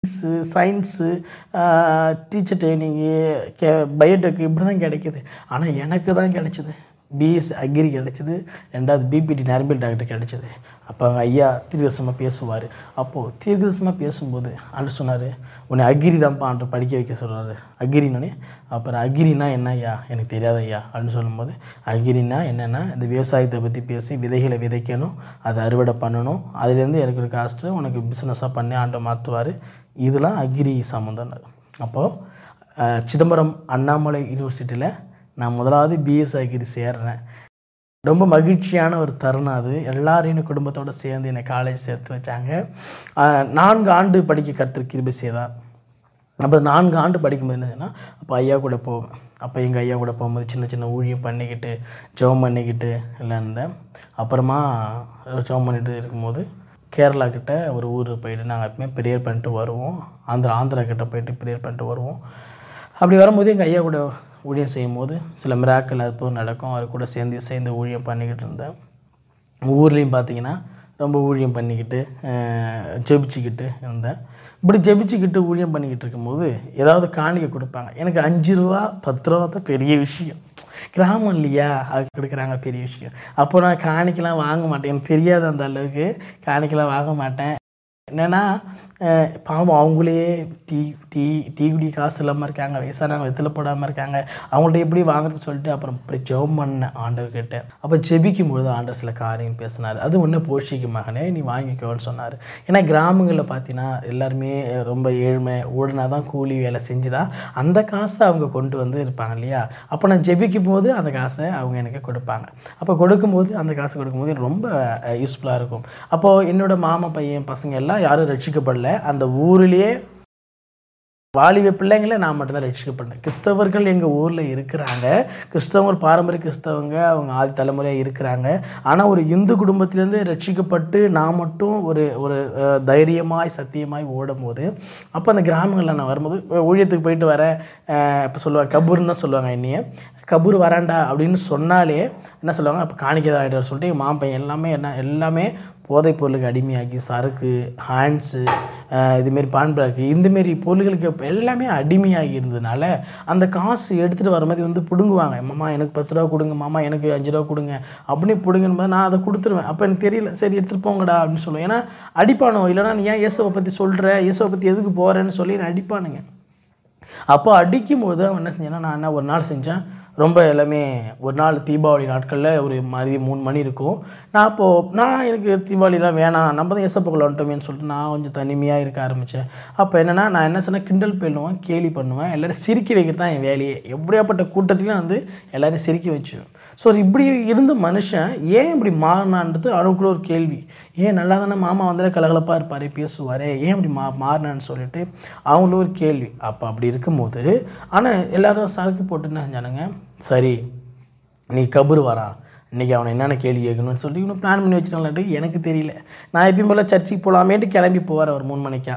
physics science teacher training கே biotech இப்படி தான் கிடைக்குது ஆனால் எனக்கு தான் கிடைச்சிது பிஎஸ் அக்ரி கிடைச்சிது ரெண்டாவது பிபிடி நரம்பியல் டாக்டர் கிடைச்சிது அப்போ அவங்க ஐயா தீர்க்கதரிசனமாக பேசுவார் அப்போது தீர்க்கதரிசனமாக பேசும்போது ஆண்டு சொன்னார் உன்னை அக்ரி தான்ப்பா ஆண்டு படிக்க வைக்க சொல்கிறாரு அக்ரினோடனே அப்புறம் அக்ரினா என்ன ஐயா எனக்கு தெரியாத ஐயா அப்படின்னு சொல்லும்போது அக்ரினா என்னென்னா இந்த விவசாயத்தை பற்றி பேசி விதைகளை விதைக்கணும் அதை அறுவடை பண்ணணும் அதுலேருந்து எனக்கு ஒரு காஸ்ட்டு உனக்கு பிஸ்னஸாக பண்ணி ஆண்டை மாற்றுவார் இதெல்லாம் அக்ரி சம்மந்தம் அப்போது சிதம்பரம் அண்ணாமலை யூனிவர்சிட்டியில் நான் முதலாவது பிஎஸ் அக்ரி சேர்றேன் ரொம்ப மகிழ்ச்சியான ஒரு தருணம் அது எல்லாரையும் என் குடும்பத்தோடு சேர்ந்து என்னை காலேஜ் சேர்த்து வச்சாங்க ஆஹ் நான்கு ஆண்டு படிக்க கருத்து கிருபை செய்தார் அப்போ நான்கு ஆண்டு படிக்கும்போது என்னதுன்னா அப்போ ஐயா கூட போவேன் அப்போ எங்கள் ஐயா கூட போகும்போது சின்ன சின்ன ஊழியம் பண்ணிக்கிட்டு ஜெபம் பண்ணிக்கிட்டு எல்லாம் இருந்தேன் அப்புறமா ஜெபம் பண்ணிட்டு இருக்கும்போது கேரளா கிட்ட ஒரு ஊர் போயிட்டு நாங்கள் எப்பவுமே ப்ரேயர் பண்ணிட்டு வருவோம் ஆந்திரா ஆந்திரா கிட்ட போயிட்டு ப்ரேயர் பண்ணிட்டு வருவோம் அப்படி வரும்போது எங்கள் ஐயா கூட ஊழியம் செய்யும்போது சில மிராக்கள் அற்புதம் நடக்கும் அவர் கூட சேர்ந்து சேர்ந்து ஊழியம் பண்ணிக்கிட்டு இருந்தேன் ஊர்லேயும் பார்த்தீங்கன்னா ரொம்ப ஊழியம் பண்ணிக்கிட்டு அஹ், ஜெபிச்சுக்கிட்டு இருந்தேன் இப்படி ஜெபிச்சுக்கிட்டு ஊழியம் பண்ணிக்கிட்டு இருக்கும்போது ஏதாவது காணிக்கை கொடுப்பாங்க எனக்கு அஞ்சு ரூபா பத்து ரூபா தான் பெரிய விஷயம் கிராமம் இல்லையா அது கொடுக்குறாங்க பெரிய விஷயம் அப்போ நான் காணிக்கெலாம் வாங்க மாட்டேன் எனக்கு தெரியாது அந்த அளவுக்கு காணிக்கெலாம் வாங்க மாட்டேன் என்னென்னா பாவம் அவங்களே டீ டீ டீ குடி காசு இல்லாமல் இருக்காங்க வயசானவங்க வெத்தில் போடாமல் இருக்காங்க அவங்கள்ட்ட எப்படி வாங்குறது சொல்லிட்டு அப்புறம் இப்படி ஜெபம் பண்ணேன் ஆண்டவர்கிட்ட அப்போ ஜெபிக்கும் பொழுது ஆண்டவர் சில காரியம் பேசினார் அது ஒன்று போஷிக்கு மகனே நீ வாங்கிக்கோன்னு சொன்னார் ஏன்னா கிராமங்களில் பார்த்தீங்கன்னா எல்லாருமே ரொம்ப ஏழ்மை ஓடுனா தான் கூலி வேலை செஞ்சு தான் அந்த காசை அவங்க கொண்டு வந்து இருப்பாங்க இல்லையா அப்போ நான் ஜெபிக்கும் போது அந்த காசை அவங்க எனக்கு கொடுப்பாங்க அப்போ கொடுக்கும்போது அந்த காசு கொடுக்கும்போது எனக்கு ரொம்ப யூஸ்ஃபுல்லாக இருக்கும் அப்போது என்னோட மாமா பையன் பசங்க எல்லாம் யாரும் ரட்சிக்கப்படல அந்த ஊர்லேயே வாலிப பிள்ளைங்களே நான் மட்டும்தான் ரட்சிக்கப்பட்டேன் கிறிஸ்தவர்கள் எங்கள் ஊரில் இருக்கிறாங்க கிறிஸ்தவங்கள் பாரம்பரிய கிறிஸ்தவங்க அவங்க ஆதி தலைமுறையாக இருக்கிறாங்க ஆனால் ஒரு இந்து குடும்பத்திலேருந்து ரட்சிக்கப்பட்டு நான் மட்டும் ஒரு ஒரு அஹ், தைரியமாய் சத்தியமாய் ஓடும்போது அப்போ அந்த கிராமங்களில் நான் வரும்போது ஊழியத்துக்கு போயிட்டு வரேன் இப்போ சொல்லுவாங்க கபூர்னு தான் சொல்லுவாங்க என்னைய கபூர் வராண்டா அப்படின்னு சொன்னாலே என்ன சொல்லுவாங்க அப்போ காணிக்கை ஆகிட்டு சொல்லிட்டு எங்கள் மாம்பையன் எல்லாமே என்ன எல்லாமே போதைப் பொருளுக்கு அடிமையாகி சரக்கு ஹேண்ட்ஸு இதுமாரி பான்பிராக்கு இந்தமாரி பொருள்களுக்கு இப்ப எல்லாமே அடிமையாகி இருந்ததுனால அந்த காசு எடுத்துகிட்டு வர மாதிரி வந்து பிடுங்குவாங்க மாமா எனக்கு பத்து ரூபா கொடுங்க மாமா எனக்கு அஞ்சு ரூபா கொடுங்க அப்படின்னு பிடுங்கும்போது நான் அதை கொடுத்துருவேன் அப்போ எனக்கு தெரியல சரி எடுத்துகிட்டு போங்கடா அப்படின்னு சொல்லுவேன் ஏன்னா அடிப்பானோ இல்லைனா நீ ஏன் இயேசுவை பற்றி சொல்கிற இயேசுவை பற்றி எதுக்கு போகிறேன்னு சொல்லி என்னை அடிப்பானுங்க அப்போ அடிக்கும்போது அவன் என்ன செஞ்சான்னா நான் என்ன ஒரு நாள் செஞ்சேன் ரொம்ப எல்லாமே ஒரு நாள் தீபாவளி நாட்களில் ஒரு மாதிரி மூணு மணி இருக்கும் நான் அப்போது நான் எனக்கு தீபாவளிலாம் வேணாம் நம்ம தான் எசப்பக்குள்ள வந்துட்டோமேன்னு சொல்லிட்டு நான் கொஞ்சம் தனிமையாக இருக்க ஆரம்பித்தேன் அப்போ என்னென்னா நான் என்ன சொன்னேன் கிண்டல் பண்ணுவேன் கேலி பண்ணுவேன் எல்லோரும் சிரிக்க வைக்கிறது தான் என் வேலையே எப்படியாப்பட்ட கூட்டத்திலையும் வந்து எல்லோரும் சிரிக்க வச்சிடும் ஸோ இப்படி இருந்த மனுஷன் ஏன் இப்படி மாறினான்றது அவனுக்குள்ள ஒரு கேள்வி ஏன் நல்லா தானே மாமா வந்து கலகலப்பாக இருப்பார் பேசுவார் ஏன் இப்படி மா மாறினான்னு சொல்லிட்டு அவங்கள ஒரு கேள்வி அப்போ அப்படி இருக்கும்போது ஆனால் எல்லாரும் சரக்கு போட்டு என்ன செஞ்சானுங்க சரி நீ கபூர் வரான் இன்றைக்கி அவனை என்னென்ன கேள்வி கேட்கணும்னு சொல்லி இவனு பிளான் பண்ணி வச்சுட்டாங்களாட்டு எனக்கு தெரியல நான் எப்பயும் போல் சர்ச்சுக்கு போகலாமேட்டு கிளம்பி போவார் ஒரு மூணு மணிக்கா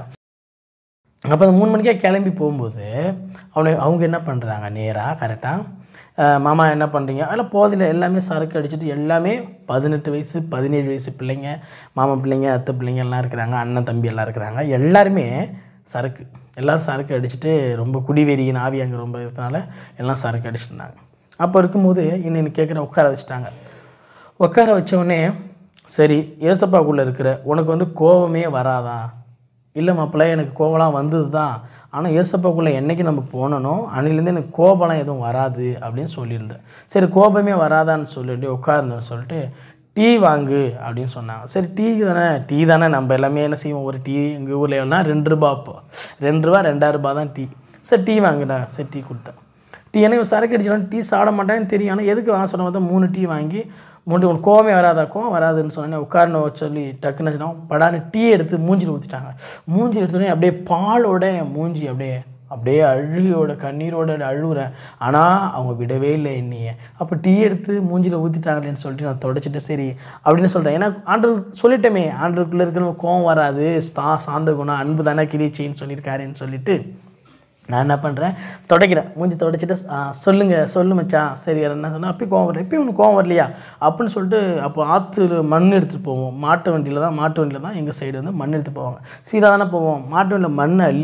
அப்போ அந்த மூணு மணிக்கா கிளம்பி போகும்போது அவனை அவங்க என்ன பண்ணுறாங்க நேராக கரெக்டாக மாமா என்ன பண்ணுறீங்க அதில் போதில் எல்லாமே சரக்கு அடிச்சுட்டு எல்லாமே பதினெட்டு வயசு பதினேழு வயசு பிள்ளைங்க மாமா பிள்ளைங்க அத்தை பிள்ளைங்க எல்லாம் இருக்கிறாங்க அண்ணன் தம்பி எல்லாம் இருக்கிறாங்க எல்லாருமே சரக்கு எல்லோரும் சரக்கு அடிச்சுட்டு ரொம்ப குடிவெறியின் ஆவி அங்கே ரொம்ப இருக்கிறதுனால எல்லாம் சரக்கு அடிச்சுட்டாங்க அப்போ இருக்கும்போது இன்னும் கேட்குற உட்கார வச்சுட்டாங்க உட்கார வச்ச உடனே சரி ஏசப்பாக்குள்ளே இருக்கிற உனக்கு வந்து கோபமே வராதா இல்லை மாப்பிள்ளை எனக்கு கோபம்லாம் வந்தது தான் ஆனால் ஏசப்பாக்குள்ளே என்னைக்கு நம்ம போனனோ அன்னிலேருந்து எனக்கு கோபம்லாம் எதுவும் வராது அப்படின்னு சொல்லியிருந்தேன் சரி கோபமே வராதான்னு சொல்லிட்டு உட்காருந்தேன்னு சொல்லிட்டு டீ வாங்கு அப்படின்னு சொன்னாங்க சரி டீ தானே டீ தானே நம்ம எல்லாமே என்ன செய்வோம் ஒரு டீ எங்கள் ஊரில் எவ்வளோனா ரெண்டு ரூபா அப்போ ரெண்டு ரூபா ரெண்டாயிரம் ரூபா தான் டீ சரி டீ வாங்குடா சரி டீ கொடுத்தேன் டீ எனக்கு சரக்கு அடிச்சாலும் டீ சாப்பிட மாட்டேன்னு தெரியும் ஆனால் எதுக்கு வாங்க சொன்ன பார்த்தா மூணு டீ வாங்கி மூணு உனக்கு கோவமே வராதா கோவம் வராதுன்னு சொன்னேன் உட்காரணும் சொல்லி டக்குன்னு வச்சுட்டோம் படான்னு டீ எடுத்து மூஞ்சில் ஊற்றிட்டாங்க மூஞ்சி எடுத்தோடனே அப்படியே பாலோட மூஞ்சி அப்படியே அப்படியே அழுகையோட கண்ணீரோட அழுகுறேன் ஆனால் அவங்க விடவே இல்லை என்னைய அப்போ டீ எடுத்து மூஞ்சில் ஊற்றிட்டாங்களேன்னு சொல்லிட்டு நான் தொடச்சிட்டு சரி அப்படின்னு சொல்கிறேன் ஏன்னா ஆண்டர் சொல்லிட்டோமே ஆண்டருக்குள்ளே இருக்கிற கோவம் வராது சா சாந்த குணம் அன்பு தானே கிரீச்சின்னு சொல்லியிருக்காருன்னு சொல்லிட்டு நான் என்ன பண்ணுறேன் துடைக்கிறேன் மூஞ்சி துடைச்சிட்டு "ஆ, சொல்லுங்க சொல்லு மச்சான் சரி வேறு என்ன சொன்னால் அப்பயும் கோவம் வரல எப்பயும் உனக்கு கோவம் வரலையா அப்படின்னு சொல்லிட்டு அப்போ ஆற்று மண் எடுத்துகிட்டு போவோம் மாட்டு வண்டியில் தான் மாட்டு வண்டியில் தான் எங்கள் சைடு வந்து மண் எடுத்து போவாங்க சீராக தானே போவோம் மாட்டு வண்டியில் மண் அள்ளி